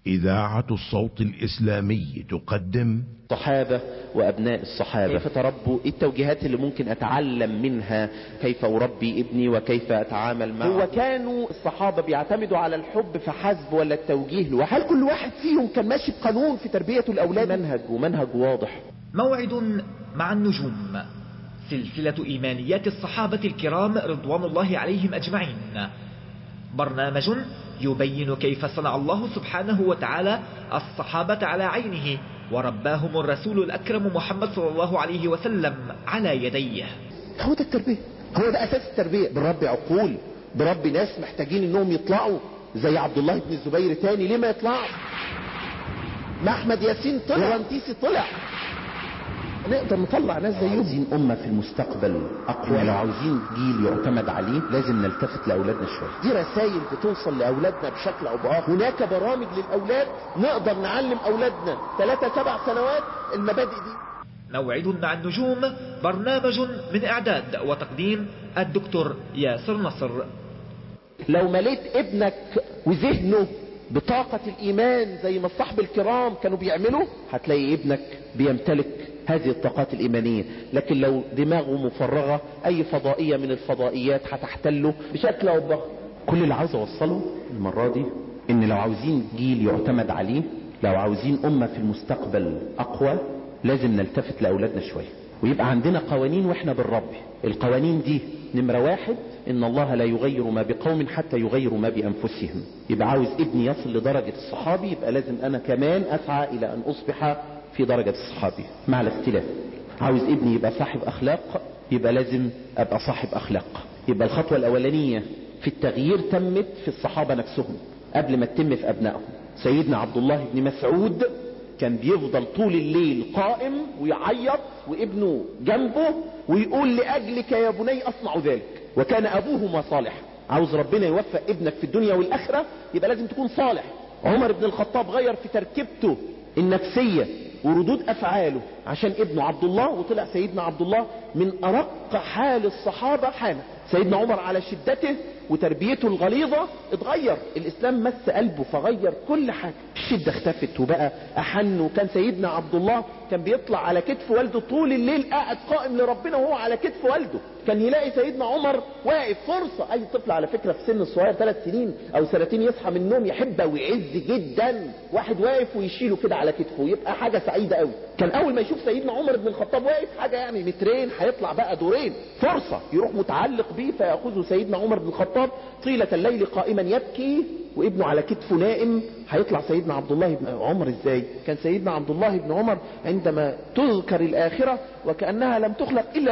إذاعة الصوت الإسلامي تقدم الصحابة وأبناء الصحابة كيف تربوا إيه التوجيهات اللي ممكن أتعلم منها كيف أربي ابني وكيف أتعامل معه هو كانوا الصحابة بيعتمدوا على الحب فحسب ولا التوجيه له وهل كل واحد فيهم كان ماشي بقانون في تربية الأولاد منهج ومنهج واضح موعد مع النجوم سلسلة إيمانيات الصحابة الكرام رضوان الله عليهم أجمعين برنامج يبين كيف صنع الله سبحانه وتعالى الصحابة على عينه ورباهم الرسول الأكرم محمد صلى الله عليه وسلم على يديه هو ده التربية هو ده أساس التربية بربي عقول بربي ناس محتاجين انهم يطلعوا زي عبد الله بن الزبير تاني ليه ما يطلعش ما احمد ياسين طلع ورنتيسي طلع نقدر نطلع ناس زيهم عاوزين أمة في المستقبل أقوى لو عاوزين جيل يعتمد عليه لازم نلتفت لأولادنا شوية دي رسائل بتوصل لأولادنا بشكل أو بآخر هناك برامج للأولاد نقدر نعلم أولادنا ثلاثة سبع سنوات المبادئ دي موعد مع النجوم برنامج من إعداد وتقديم الدكتور ياسر نصر لو مليت ابنك وذهنه بطاقة الإيمان زي ما الصحب الكرام كانوا بيعملوا هتلاقي ابنك بيمتلك هذه الطاقات الإيمانية لكن لو دماغه مفرغة أي فضائية من الفضائيات هتحتله بشكل أو بآخر كل اللي عاوز أوصله المرة دي إن لو عاوزين جيل يعتمد عليه لو عاوزين أمة في المستقبل أقوى لازم نلتفت لأولادنا شوية ويبقى عندنا قوانين وإحنا بالرب القوانين دي نمرة واحد إن الله لا يغير ما بقوم حتى يغيروا ما بأنفسهم يبقى عاوز ابني يصل لدرجة الصحابي يبقى لازم أنا كمان أسعى إلى أن أصبح في درجة الصحابي مع الاختلاف عاوز ابني يبقى صاحب أخلاق يبقى لازم أبقى صاحب أخلاق يبقى الخطوة الأولانية في التغيير تمت في الصحابة نفسهم قبل ما تتم في أبنائهم سيدنا عبد الله بن مسعود كان بيفضل طول الليل قائم ويعيط وابنه جنبه ويقول لأجلك يا بني أصنع ذلك وكان أبوهما صالح عاوز ربنا يوفق ابنك في الدنيا والآخرة يبقى لازم تكون صالح عمر بن الخطاب غير في تركيبته النفسية وردود افعاله عشان ابنه عبد الله وطلع سيدنا عبد الله من ارق حال الصحابة حالا سيدنا عمر على شدته وتربيته الغليظة اتغير الاسلام مس قلبه فغير كل حاجة الشدة اختفت وبقى احن وكان سيدنا عبد الله كان بيطلع على كتف والده طول الليل قاعد قائم لربنا وهو على كتف والده كان يلاقي سيدنا عمر واقف فرصة اي طفل على فكرة في سن الصغير ثلاث سنين او سنتين يصحى من النوم يحبه ويعز جدا واحد واقف ويشيله كده على كتفه ويبقى حاجة سعيدة قوي كان اول ما يشوف سيدنا عمر بن الخطاب واقف حاجة يعني مترين هيطلع بقى دورين فرصة يروح متعلق بيه فيأخذه سيدنا عمر بن الخطاب طيلة الليل قائما يبكي وابنه على كتفه نائم هيطلع سيدنا عبد الله بن عمر ازاي كان سيدنا عبد الله بن عمر عندما تذكر الاخرة وكأنها لم تخلق الا